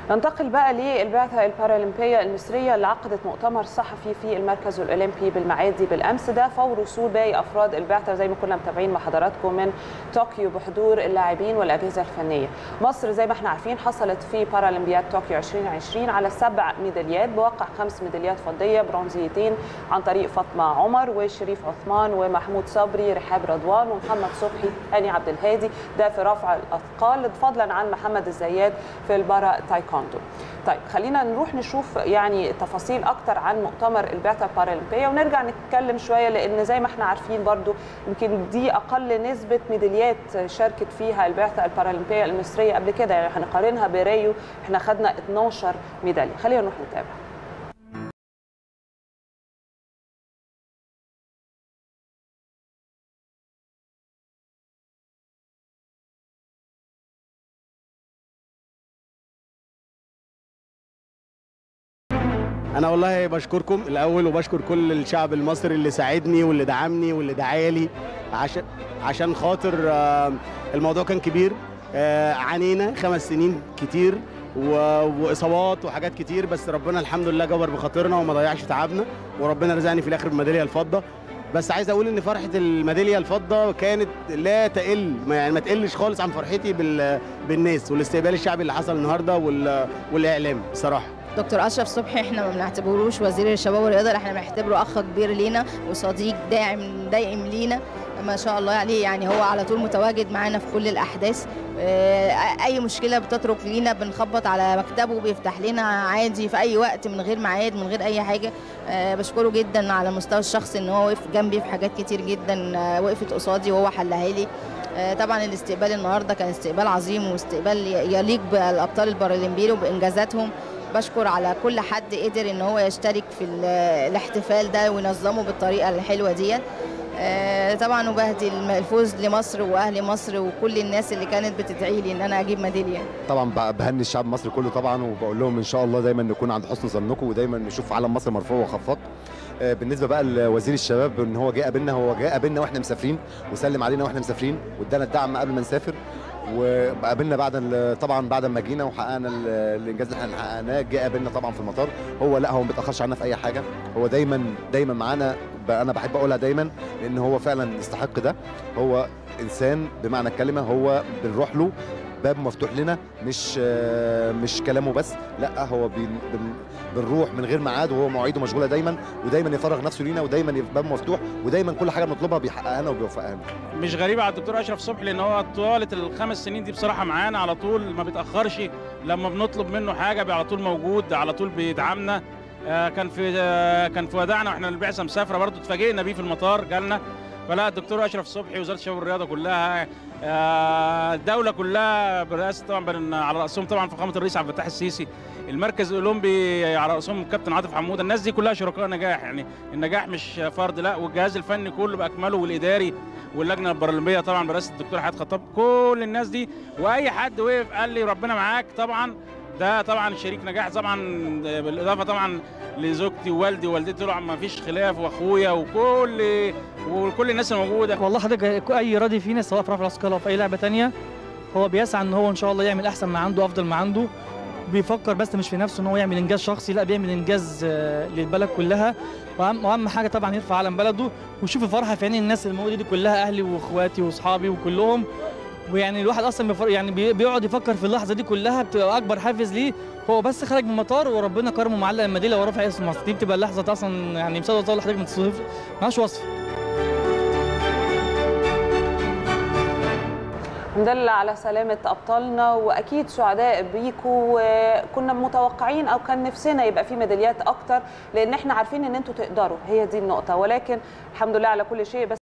ننتقل بقى للبعثة البارالمبية المصرية اللي عقدت مؤتمر صحفي في المركز الأولمبي بالمعادي بالأمس ده فور وصول باقي أفراد البعثة زي ما كنا متابعين مع حضراتكم من طوكيو بحضور اللاعبين والأجهزة الفنية. مصر زي ما احنا عارفين حصلت في بارالمبياد طوكيو 2020 على سبع ميداليات بواقع خمس ميداليات فضية برونزيتين عن طريق فاطمة عمر وشريف عثمان ومحمود صبري رحاب رضوان ومحمد صبحي هاني عبد الهادي ده في رفع الأثقال فضلا عن محمد الزياد في البارا تايكوندو. طيب خلينا نروح نشوف يعني تفاصيل اكتر عن مؤتمر البعثه البارالمبيه ونرجع نتكلم شويه لان زي ما احنا عارفين برضو يمكن دي اقل نسبه ميداليات شاركت فيها البعثه البارالمبيه المصريه قبل كده يعني هنقارنها بريو احنا خدنا 12 ميداليه خلينا نروح نتابع انا والله بشكركم الاول وبشكر كل الشعب المصري اللي ساعدني واللي دعمني واللي دعالي عشان عشان خاطر آه، الموضوع كان كبير آه، عانينا خمس سنين كتير و- واصابات وحاجات كتير بس ربنا الحمد لله جبر بخاطرنا وما ضيعش تعبنا وربنا رزقني في الاخر بميداليه الفضه بس عايز اقول ان فرحه الميداليه الفضه كانت لا تقل ما يعني ما تقلش خالص عن فرحتي بال- بالناس والاستقبال الشعبي اللي حصل النهارده وال- والاعلام بصراحه دكتور اشرف صبحي احنا ما بنعتبروش وزير الشباب والرياضه احنا بنعتبره اخ كبير لينا وصديق داعم دايم لينا ما شاء الله عليه يعني هو على طول متواجد معانا في كل الاحداث اه، اي مشكله بتترك لينا بنخبط على مكتبه بيفتح لنا عادي في اي وقت من غير ميعاد من غير اي حاجه اه، بشكره جدا على المستوى الشخصي ان هو وقف جنبي في حاجات كتير جدا اه، وقفت قصادي وهو حلها لي آه، طبعا الاستقبال النهارده كان استقبال عظيم واستقبال يليق بالابطال البارالمبيين وبانجازاتهم بشكر على كل حد قدر ان هو يشترك في ال- الاحتفال ده وينظمه بالطريقه الحلوه ديت آه، طبعا وبهدي الم- الفوز لمصر واهل مصر وكل الناس اللي كانت بتدعي لي ان انا اجيب ميداليه طبعا ب- بهني الشعب المصري كله طبعا وبقول لهم ان شاء الله دايما نكون عند حسن ظنكم ودايما نشوف علم مصر مرفوع وخفاق آه، بالنسبه بقى لوزير الشباب ان هو جه قابلنا هو جه قابلنا واحنا مسافرين وسلم علينا واحنا مسافرين وادانا الدعم قبل ما نسافر وقابلنا بعد ال- طبعا بعد ما جينا وحققنا ال- الانجاز اللي احنا حققناه جه قابلنا طبعا في المطار هو لا هو ما بيتاخرش عنا في اي حاجه هو دايما دايما معانا ب- انا بحب اقولها دايما لان هو فعلا يستحق ده هو انسان بمعنى الكلمه هو بنروح له باب مفتوح لنا مش آه، مش كلامه بس لا هو بن- بن- بنروح من غير ميعاد وهو مواعيده مشغوله دايما ودايما يفرغ نفسه لينا ودايما يبقى باب مفتوح ودايما كل حاجه بنطلبها بيحققها لنا وبيوفقها لنا مش غريبه على الدكتور اشرف صبحي لان هو طوالة الخمس سنين دي بصراحه معانا على طول ما بيتاخرش لما بنطلب منه حاجه بي- على طول موجود على طول بيدعمنا آه، كان في آه، كان في وداعنا واحنا البعثه مسافره برضه اتفاجئنا بيه في المطار جالنا فلا الدكتور اشرف صبحي وزاره الشباب والرياضه كلها آه، الدوله كلها برئاسه طبعا بن- على راسهم طبعا فخامه الرئيس عبد الفتاح السيسي المركز الاولمبي على راسهم الكابتن عاطف حموده الناس دي كلها شركاء نجاح يعني النجاح مش فرد لا والجهاز الفني كله باكمله والاداري واللجنه البارالمبيه طبعا برئاسه الدكتور حياه خطاب كل الناس دي واي حد وقف قال لي ربنا معاك طبعا ده طبعا شريك نجاح طبعا بالاضافه طبعا لزوجتي ووالدي ووالدتي طبعا ما فيش خلاف واخويا وكل وكل الناس الموجوده والله حضرتك اي رياضي فينا سواء في رفع الاثقال او في اي لعبه تانية هو بيسعى ان هو ان شاء الله يعمل احسن ما عنده افضل ما عنده بيفكر بس مش في نفسه ان هو يعمل انجاز شخصي لا بيعمل انجاز آه، للبلد كلها واهم وأهم حاجه طبعا يرفع علم بلده ويشوف الفرحه في عين الناس الموجوده دي كلها اهلي واخواتي واصحابي وكلهم ويعني الواحد اصلا بيفر يعني بي- بيقعد يفكر في اللحظه دي كلها بتبقى اكبر حافز ليه هو بس خرج من المطار وربنا كرمه معلق الميداليه ورفع اسم مصر دي بتبقى اللحظه اصلا يعني مش هقدر لحضرتك ما توصف مالهاش وصف الحمد لله على سلامة أبطالنا وأكيد سعداء بيكوا وكنا متوقعين أو كان نفسنا يبقى في ميداليات أكتر لأن احنا عارفين إن أنتوا تقدروا هي دي النقطة ولكن الحمد لله على كل شيء بس